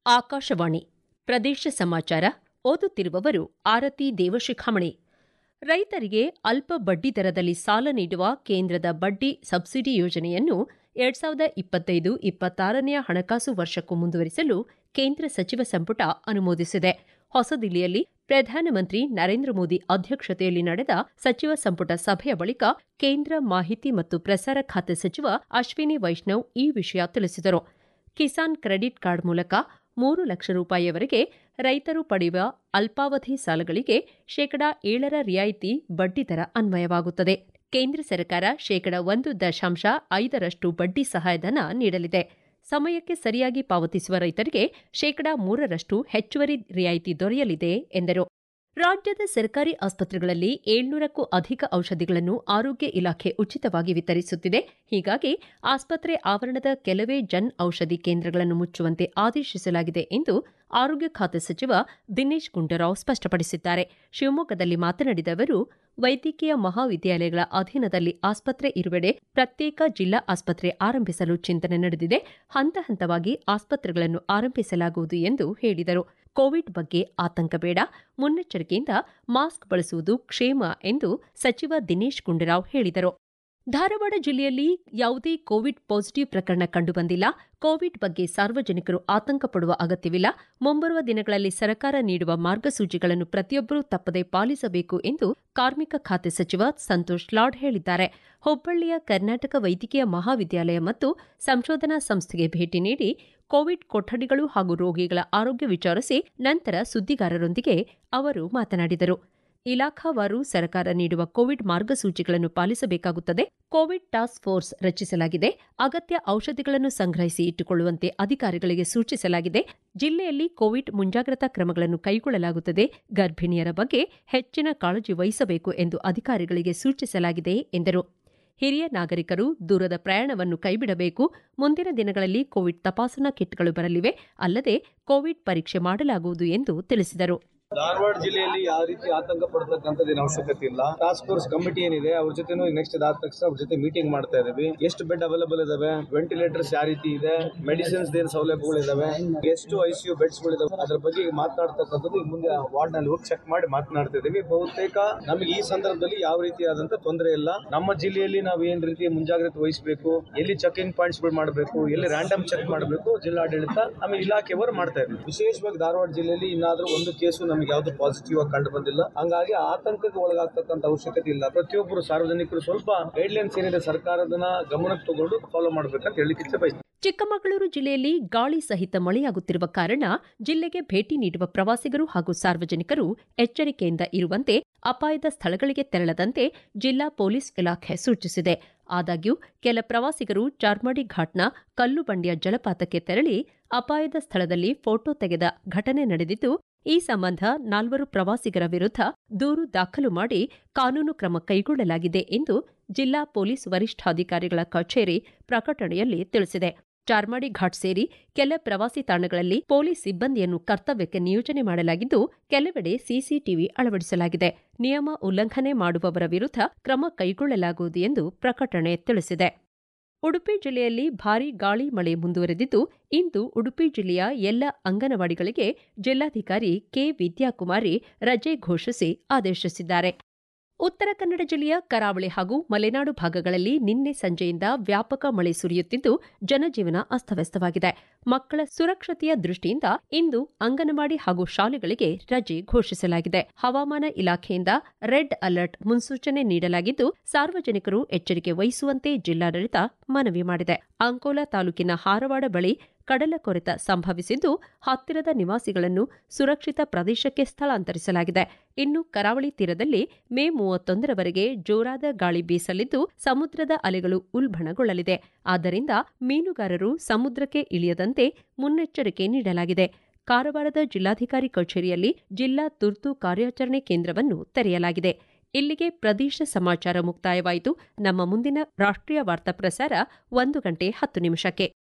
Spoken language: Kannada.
ಆಕಾಶವಾಣಿ ಪ್ರದೇಶ ಸಮಾಚಾರ ಓದುತ್ತಿರುವವರು ಆರತಿ ದೇವಶಿಖಾಮಣಿ ರೈತರಿಗೆ ಅಲ್ಪ ಬಡ್ಡಿ ದರದಲ್ಲಿ ಸಾಲ ನೀಡುವ ಕೇಂದ್ರದ ಬಡ್ಡಿ ಸಬ್ಸಿಡಿ ಯೋಜನೆಯನ್ನು ಎರಡ್ ಸಾವಿರದ ಇಪ್ಪತ್ತೈದು ಇಪ್ಪತ್ತಾರನೆಯ ಹಣಕಾಸು ವರ್ಷಕ್ಕೂ ಮುಂದುವರಿಸಲು ಕೇಂದ್ರ ಸಚಿವ ಸಂಪುಟ ಅನುಮೋದಿಸಿದೆ ಹೊಸದಿಲ್ಲಿಯಲ್ಲಿ ಪ್ರಧಾನಮಂತ್ರಿ ನರೇಂದ್ರ ಮೋದಿ ಅಧ್ಯಕ್ಷತೆಯಲ್ಲಿ ನಡೆದ ಸಚಿವ ಸಂಪುಟ ಸಭೆಯ ಬಳಿಕ ಕೇಂದ್ರ ಮಾಹಿತಿ ಮತ್ತು ಪ್ರಸಾರ ಖಾತೆ ಸಚಿವ ಅಶ್ವಿನಿ ವೈಷ್ಣವ್ ಈ ವಿಷಯ ತಿಳಿಸಿದರು ಕಿಸಾನ್ ಕ್ರೆಡಿಟ್ ಕಾರ್ಡ್ ಮೂಲಕ ಮೂರು ಲಕ್ಷ ರೂಪಾಯಿಯವರೆಗೆ ರೈತರು ಪಡೆಯುವ ಅಲ್ಪಾವಧಿ ಸಾಲಗಳಿಗೆ ಶೇಕಡಾ ಏಳರ ರಿಯಾಯಿತಿ ಬಡ್ಡಿದರ ಅನ್ವಯವಾಗುತ್ತದೆ ಕೇಂದ್ರ ಸರ್ಕಾರ ಶೇಕಡ ಒಂದು ದಶಾಂಶ ಐದರಷ್ಟು ಬಡ್ಡಿ ಸಹಾಯಧನ ನೀಡಲಿದೆ ಸಮಯಕ್ಕೆ ಸರಿಯಾಗಿ ಪಾವತಿಸುವ ರೈತರಿಗೆ ಶೇಕಡಾ ಮೂರರಷ್ಟು ಹೆಚ್ಚುವರಿ ರಿಯಾಯಿತಿ ದೊರೆಯಲಿದೆ ಎಂದರು ರಾಜ್ಯದ ಸರ್ಕಾರಿ ಆಸ್ಪತ್ರೆಗಳಲ್ಲಿ ಏಳ್ನೂರಕ್ಕೂ ಅಧಿಕ ಔಷಧಿಗಳನ್ನು ಆರೋಗ್ಯ ಇಲಾಖೆ ಉಚಿತವಾಗಿ ವಿತರಿಸುತ್ತಿದೆ ಹೀಗಾಗಿ ಆಸ್ಪತ್ರೆ ಆವರಣದ ಕೆಲವೇ ಜನ್ ಔಷಧಿ ಕೇಂದ್ರಗಳನ್ನು ಮುಚ್ಚುವಂತೆ ಆದೇಶಿಸಲಾಗಿದೆ ಎಂದು ಆರೋಗ್ಯ ಖಾತೆ ಸಚಿವ ದಿನೇಶ್ ಗುಂಡೂರಾವ್ ಸ್ಪಷ್ಟಪಡಿಸಿದ್ದಾರೆ ಶಿವಮೊಗ್ಗದಲ್ಲಿ ಮಾತನಾಡಿದ ಅವರು ವೈದ್ಯಕೀಯ ಮಹಾವಿದ್ಯಾಲಯಗಳ ಅಧೀನದಲ್ಲಿ ಆಸ್ಪತ್ರೆ ಇರುವೆಡೆ ಪ್ರತ್ಯೇಕ ಜಿಲ್ಲಾ ಆಸ್ಪತ್ರೆ ಆರಂಭಿಸಲು ಚಿಂತನೆ ನಡೆದಿದೆ ಹಂತ ಹಂತವಾಗಿ ಆಸ್ಪತ್ರೆಗಳನ್ನು ಆರಂಭಿಸಲಾಗುವುದು ಎಂದು ಹೇಳಿದರು ಕೋವಿಡ್ ಬಗ್ಗೆ ಆತಂಕ ಬೇಡ ಮುನ್ನೆಚ್ಚರಿಕೆಯಿಂದ ಮಾಸ್ಕ್ ಬಳಸುವುದು ಕ್ಷೇಮ ಎಂದು ಸಚಿವ ದಿನೇಶ್ ಗುಂಡೂರಾವ್ ಹೇಳಿದರು ಧಾರವಾಡ ಜಿಲ್ಲೆಯಲ್ಲಿ ಯಾವುದೇ ಕೋವಿಡ್ ಪಾಸಿಟಿವ್ ಪ್ರಕರಣ ಕಂಡುಬಂದಿಲ್ಲ ಕೋವಿಡ್ ಬಗ್ಗೆ ಸಾರ್ವಜನಿಕರು ಆತಂಕ ಪಡುವ ಅಗತ್ಯವಿಲ್ಲ ಮುಂಬರುವ ದಿನಗಳಲ್ಲಿ ಸರ್ಕಾರ ನೀಡುವ ಮಾರ್ಗಸೂಚಿಗಳನ್ನು ಪ್ರತಿಯೊಬ್ಬರೂ ತಪ್ಪದೆ ಪಾಲಿಸಬೇಕು ಎಂದು ಕಾರ್ಮಿಕ ಖಾತೆ ಸಚಿವ ಸಂತೋಷ್ ಲಾಡ್ ಹೇಳಿದ್ದಾರೆ ಹುಬ್ಬಳ್ಳಿಯ ಕರ್ನಾಟಕ ವೈದ್ಯಕೀಯ ಮಹಾವಿದ್ಯಾಲಯ ಮತ್ತು ಸಂಶೋಧನಾ ಸಂಸ್ಥೆಗೆ ಭೇಟಿ ನೀಡಿ ಕೋವಿಡ್ ಕೊಠಡಿಗಳು ಹಾಗೂ ರೋಗಿಗಳ ಆರೋಗ್ಯ ವಿಚಾರಿಸಿ ನಂತರ ಸುದ್ದಿಗಾರರೊಂದಿಗೆ ಅವರು ಮಾತನಾಡಿದರು ಇಲಾಖಾವಾರು ಸರ್ಕಾರ ನೀಡುವ ಕೋವಿಡ್ ಮಾರ್ಗಸೂಚಿಗಳನ್ನು ಪಾಲಿಸಬೇಕಾಗುತ್ತದೆ ಕೋವಿಡ್ ಟಾಸ್ಕ್ ಫೋರ್ಸ್ ರಚಿಸಲಾಗಿದೆ ಅಗತ್ಯ ಔಷಧಿಗಳನ್ನು ಸಂಗ್ರಹಿಸಿ ಇಟ್ಟುಕೊಳ್ಳುವಂತೆ ಅಧಿಕಾರಿಗಳಿಗೆ ಸೂಚಿಸಲಾಗಿದೆ ಜಿಲ್ಲೆಯಲ್ಲಿ ಕೋವಿಡ್ ಮುಂಜಾಗ್ರತಾ ಕ್ರಮಗಳನ್ನು ಕೈಗೊಳ್ಳಲಾಗುತ್ತದೆ ಗರ್ಭಿಣಿಯರ ಬಗ್ಗೆ ಹೆಚ್ಚಿನ ಕಾಳಜಿ ವಹಿಸಬೇಕು ಎಂದು ಅಧಿಕಾರಿಗಳಿಗೆ ಸೂಚಿಸಲಾಗಿದೆ ಎಂದರು ಹಿರಿಯ ನಾಗರಿಕರು ದೂರದ ಪ್ರಯಾಣವನ್ನು ಕೈಬಿಡಬೇಕು ಮುಂದಿನ ದಿನಗಳಲ್ಲಿ ಕೋವಿಡ್ ತಪಾಸಣಾ ಕಿಟ್ಗಳು ಬರಲಿವೆ ಅಲ್ಲದೆ ಕೋವಿಡ್ ಪರೀಕ್ಷೆ ಮಾಡಲಾಗುವುದು ಎಂದು ತಿಳಿಸಿದರು ಧಾರವಾಡ ಜಿಲ್ಲೆಯಲ್ಲಿ ಯಾವ ರೀತಿ ಆತಂಕ ಪಡತಕ್ಕಂಥದ್ದು ಏನು ಅವಶ್ಯಕತೆ ಇಲ್ಲ ಟಾಸ್ಕ್ ಫೋರ್ಸ್ ಕಮಿಟಿ ಏನಿದೆ ಅವ್ರ ಜೊತೆನೂ ನೆಕ್ಸ್ಟ್ ಇದಾದ ತಕ್ಷಣ ಅವ್ರ ಜೊತೆ ಮೀಟಿಂಗ್ ಮಾಡ್ತಾ ಇದೀವಿ ಎಷ್ಟು ಬೆಡ್ ಅವೈಲೇಬಲ್ ಇದಾವೆ ವೆಂಟಿಲೇಟರ್ಸ್ ಯಾವ ರೀತಿ ಇದೆ ಮೆಡಿಸಿನ್ಸ್ ಏನ್ ಸೌಲಭ್ಯಗಳು ಇದಾವೆ ಎಷ್ಟು ಐಸಿಯು ಬೆಡ್ಸ್ ಗಳಿದಾವೆ ಅದ್ರ ಬಗ್ಗೆ ಈಗ ಮಾತನಾಡ್ತಕ್ಕಂಥದ್ದು ಈಗ ಮುಂದೆ ವಾರ್ಡ್ ನಲ್ಲಿ ಹೋಗಿ ಚೆಕ್ ಮಾಡಿ ಮಾತನಾಡ್ತಾ ಇದೀವಿ ಬಹುತೇಕ ನಮಗೆ ಈ ಸಂದರ್ಭದಲ್ಲಿ ಯಾವ ರೀತಿಯಾದಂತ ತೊಂದರೆ ಇಲ್ಲ ನಮ್ಮ ಜಿಲ್ಲೆಯಲ್ಲಿ ನಾವು ಏನ್ ರೀತಿ ಮುಂಜಾಗ್ರತೆ ವಹಿಸಬೇಕು ಎಲ್ಲಿ ಚೆಕಿಂಗ್ ಪಾಯಿಂಟ್ಸ್ ಗಳು ಮಾಡಬೇಕು ಎಲ್ಲಿ ರ್ಯಾಂಡಮ್ ಚೆಕ್ ಮಾಡಬೇಕು ಜಿಲ್ಲಾಡಳಿತ ಆಮೇಲೆ ಇಲಾಖೆಯವರು ಮಾಡ್ತಾ ಇದ್ದೀವಿ ವಿಶೇಷವಾಗಿ ಧಾರವಾಡ ಜಿಲ್ಲೆಯಲ್ಲಿ ಇನ್ನಾದ್ರೂ ಒಂದು ಕೇಸು ನಮಗೆ ಯಾವ್ದು ಪಾಸಿಟಿವ್ ಆಗಿ ಕಂಡು ಬಂದಿಲ್ಲ ಹಂಗಾಗಿ ಆತಂಕಕ್ಕೆ ಒಳಗಾಗ್ತಕ್ಕಂಥ ಅವಶ್ಯಕತೆ ಇಲ್ಲ ಪ್ರತಿಯೊಬ್ಬರು ಸಾರ್ವಜನಿಕರು ಸ್ವಲ್ಪ ಗೈಡ್ಲೈನ್ಸ್ ಏನಿದೆ ಸರ್ಕಾರದನ್ನ ಗಮನಕ್ಕೆ ತಗೊಂಡು ಫಾಲೋ ಮಾಡ್ಬೇಕಂತ ಹೇಳಿಕ್ಕೆ ಇಚ್ಛೆ ಬಯಸ್ತೀನಿ ಚಿಕ್ಕಮಗಳೂರು ಜಿಲ್ಲೆಯಲ್ಲಿ ಗಾಳಿ ಸಹಿತ ಮಳೆಯಾಗುತ್ತಿರುವ ಕಾರಣ ಜಿಲ್ಲೆಗೆ ಭೇಟಿ ನೀಡುವ ಪ್ರವಾಸಿಗರು ಹಾಗೂ ಸಾರ್ವಜನಿಕರು ಎಚ್ಚರಿಕೆಯಿಂದ ಇರುವಂತೆ ಅಪಾಯದ ಸ್ಥಳಗಳಿಗೆ ತೆರಳದಂತೆ ಜಿಲ್ಲಾ ಪೊಲೀಸ್ ಇಲಾಖೆ ಸೂಚಿಸಿದೆ ಆದಾಗ್ಯೂ ಕೆಲ ಪ್ರವಾಸಿಗರು ಚಾರ್ಮಾಡಿ ಘಾಟ್ನ ಕಲ್ಲು ಬಂಡೆಯ ಜಲಪಾತಕ್ಕೆ ತೆರಳಿ ಅಪಾಯದ ಸ್ಥಳದಲ್ಲಿ ಫೋಟೋ ತೆಗೆದ ಘಟನೆ ನಡೆದಿದ್ದು ಈ ಸಂಬಂಧ ನಾಲ್ವರು ಪ್ರವಾಸಿಗರ ವಿರುದ್ಧ ದೂರು ದಾಖಲು ಮಾಡಿ ಕಾನೂನು ಕ್ರಮ ಕೈಗೊಳ್ಳಲಾಗಿದೆ ಎಂದು ಜಿಲ್ಲಾ ಪೊಲೀಸ್ ವರಿಷ್ಠಾಧಿಕಾರಿಗಳ ಕಚೇರಿ ಪ್ರಕಟಣೆಯಲ್ಲಿ ತಿಳಿಸಿದೆ ಚಾರ್ಮಾಡಿ ಘಾಟ್ ಸೇರಿ ಕೆಲ ಪ್ರವಾಸಿ ತಾಣಗಳಲ್ಲಿ ಪೊಲೀಸ್ ಸಿಬ್ಬಂದಿಯನ್ನು ಕರ್ತವ್ಯಕ್ಕೆ ನಿಯೋಜನೆ ಮಾಡಲಾಗಿದ್ದು ಕೆಲವೆಡೆ ಸಿಸಿಟಿವಿ ಅಳವಡಿಸಲಾಗಿದೆ ನಿಯಮ ಉಲ್ಲಂಘನೆ ಮಾಡುವವರ ವಿರುದ್ಧ ಕ್ರಮ ಕೈಗೊಳ್ಳಲಾಗುವುದು ಎಂದು ಪ್ರಕಟಣೆ ತಿಳಿಸಿದೆ ಉಡುಪಿ ಜಿಲ್ಲೆಯಲ್ಲಿ ಭಾರೀ ಗಾಳಿ ಮಳೆ ಮುಂದುವರೆದಿದ್ದು ಇಂದು ಉಡುಪಿ ಜಿಲ್ಲೆಯ ಎಲ್ಲ ಅಂಗನವಾಡಿಗಳಿಗೆ ಜಿಲ್ಲಾಧಿಕಾರಿ ಕೆ ವಿದ್ಯಾಕುಮಾರಿ ರಜೆ ಘೋಷಿಸಿ ಆದೇಶಿಸಿದ್ದಾರೆ ಉತ್ತರ ಕನ್ನಡ ಜಿಲ್ಲೆಯ ಕರಾವಳಿ ಹಾಗೂ ಮಲೆನಾಡು ಭಾಗಗಳಲ್ಲಿ ನಿನ್ನೆ ಸಂಜೆಯಿಂದ ವ್ಯಾಪಕ ಮಳೆ ಸುರಿಯುತ್ತಿದ್ದು ಜನಜೀವನ ಅಸ್ತವ್ಯಸ್ತವಾಗಿದೆ ಮಕ್ಕಳ ಸುರಕ್ಷತೆಯ ದೃಷ್ಟಿಯಿಂದ ಇಂದು ಅಂಗನವಾಡಿ ಹಾಗೂ ಶಾಲೆಗಳಿಗೆ ರಜೆ ಘೋಷಿಸಲಾಗಿದೆ ಹವಾಮಾನ ಇಲಾಖೆಯಿಂದ ರೆಡ್ ಅಲರ್ಟ್ ಮುನ್ಸೂಚನೆ ನೀಡಲಾಗಿದ್ದು ಸಾರ್ವಜನಿಕರು ಎಚ್ಚರಿಕೆ ವಹಿಸುವಂತೆ ಜಿಲ್ಲಾಡಳಿತ ಮನವಿ ಮಾಡಿದೆ ಅಂಕೋಲಾ ತಾಲೂಕಿನ ಹಾರವಾಡ ಬಳಿ ಕಡಲ ಕೊರೆತ ಸಂಭವಿಸಿದ್ದು ಹತ್ತಿರದ ನಿವಾಸಿಗಳನ್ನು ಸುರಕ್ಷಿತ ಪ್ರದೇಶಕ್ಕೆ ಸ್ಥಳಾಂತರಿಸಲಾಗಿದೆ ಇನ್ನು ಕರಾವಳಿ ತೀರದಲ್ಲಿ ಮೇ ಮೂವತ್ತೊಂದರವರೆಗೆ ಜೋರಾದ ಗಾಳಿ ಬೀಸಲಿದ್ದು ಸಮುದ್ರದ ಅಲೆಗಳು ಉಲ್ಬಣಗೊಳ್ಳಲಿದೆ ಆದ್ದರಿಂದ ಮೀನುಗಾರರು ಸಮುದ್ರಕ್ಕೆ ಇಳಿಯದಂತೆ ಮುನ್ನೆಚ್ಚರಿಕೆ ನೀಡಲಾಗಿದೆ ಕಾರವಾರದ ಜಿಲ್ಲಾಧಿಕಾರಿ ಕಚೇರಿಯಲ್ಲಿ ಜಿಲ್ಲಾ ತುರ್ತು ಕಾರ್ಯಾಚರಣೆ ಕೇಂದ್ರವನ್ನು ತೆರೆಯಲಾಗಿದೆ ಇಲ್ಲಿಗೆ ಪ್ರದೇಶ ಸಮಾಚಾರ ಮುಕ್ತಾಯವಾಯಿತು ನಮ್ಮ ಮುಂದಿನ ರಾಷ್ಟ್ರೀಯ ವಾರ್ತಾ ಪ್ರಸಾರ ಒಂದು ಗಂಟೆ ಹತ್ತು ನಿಮಿಷಕ್ಕೆ